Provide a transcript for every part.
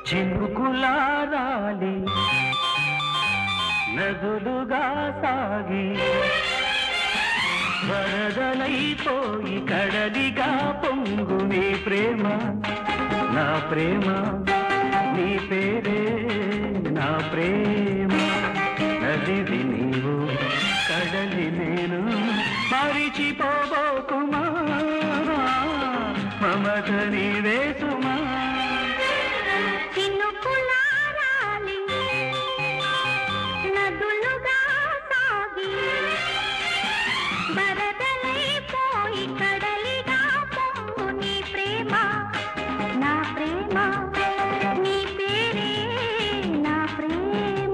చినుకులారాలి నదులుగా సాగి వరదలైపోయి కడలిగా పొంగు నీ ప్రేమ నా ప్రేమ నీ పేరే నా ప్రేమ నదివి నీవు కడలి నేను మరిచిపోబోకుమా మమత నీవేసుమా చినుకులారాలి నదులుగా సాగి వరదలైపోయి కడలిగా పొంగు నీ ప్రేమ నా ప్రేమ నీ పేరే నా ప్రేమ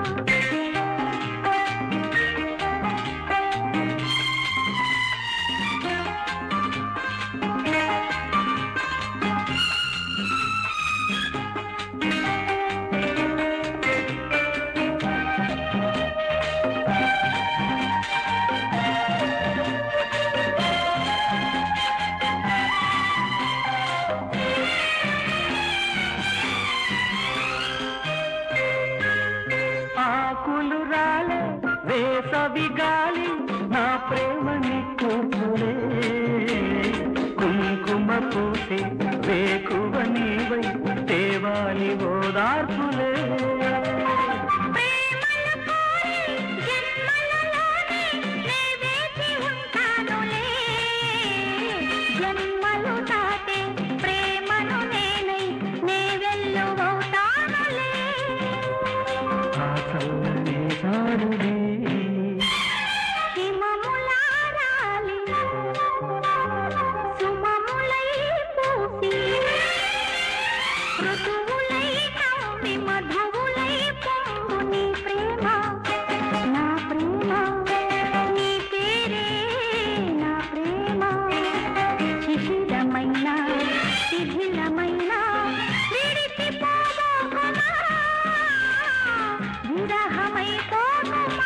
ఆకులు రాలే వేసవి గాలి నా ప్రేమ నిక్కులే కుంకుమ పూసి వేకువ నీవై దేవాలి ఓదార్పులే ప్రేమల కోరి జన్మలలోనే నే వేచి ఉంటానులే జన్మలు దాటే ప్రేమను నేనై నే వెల్లువవుతానులే ఆ చల్లని దారులే హిమములారాలి సుమములై పూసి ఋతువులై నవ్వి మధువులై పొంగు నీ ప్రేమ నా ప్రేమ నీ పేరే నా ప్రేమ శిథిలమైన శిథిలమైన విడిచిపోబోకుమా విరహమైపోకుమా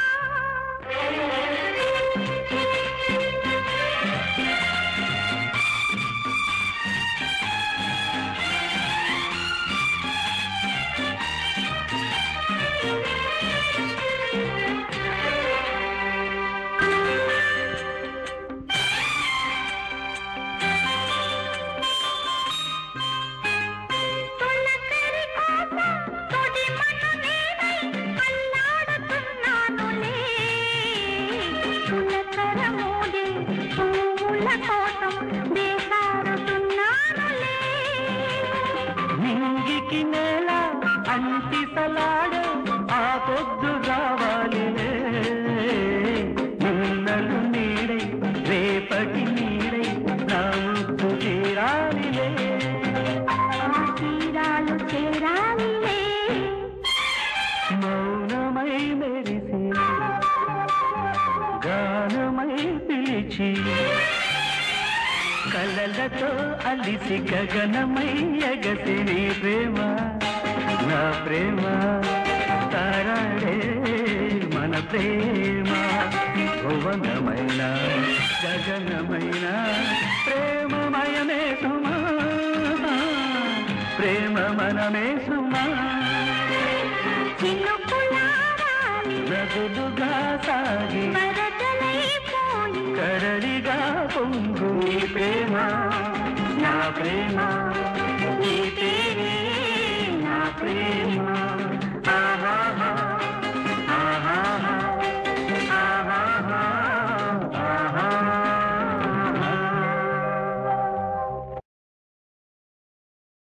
తొలకరి కోసం తొడి మను నేనై అల్లాడుతున్నానులే తులకర మోడే పువ్వుల కోసం వేసారుతున్నానులే నింగికి నేల అంటి సలాడే ఆ పొద్దు రావాలిలే నిన్నలు నీడై రేపటి నీడై నా ముద్దు తీరాలిలే ఆ తీరాలు చేరాలిలే మౌనమై మెరిసి గానమై పిలిచి కలలతో అలిసి గగనమై ఎగసి నీ ప్రేమ నా ప్రేమ తారాడే మన ప్రేమ భువనమైన గగనమైన ప్రేమమయమే సుమా ప్రేమ మనమే సుమా చినుకులారాలి నదులుగా సాగి వరదలైపోయి కడలిగా పొంగు నీ ప్రేమ నా ప్రేమ నీ పేరే నా ప్రేమ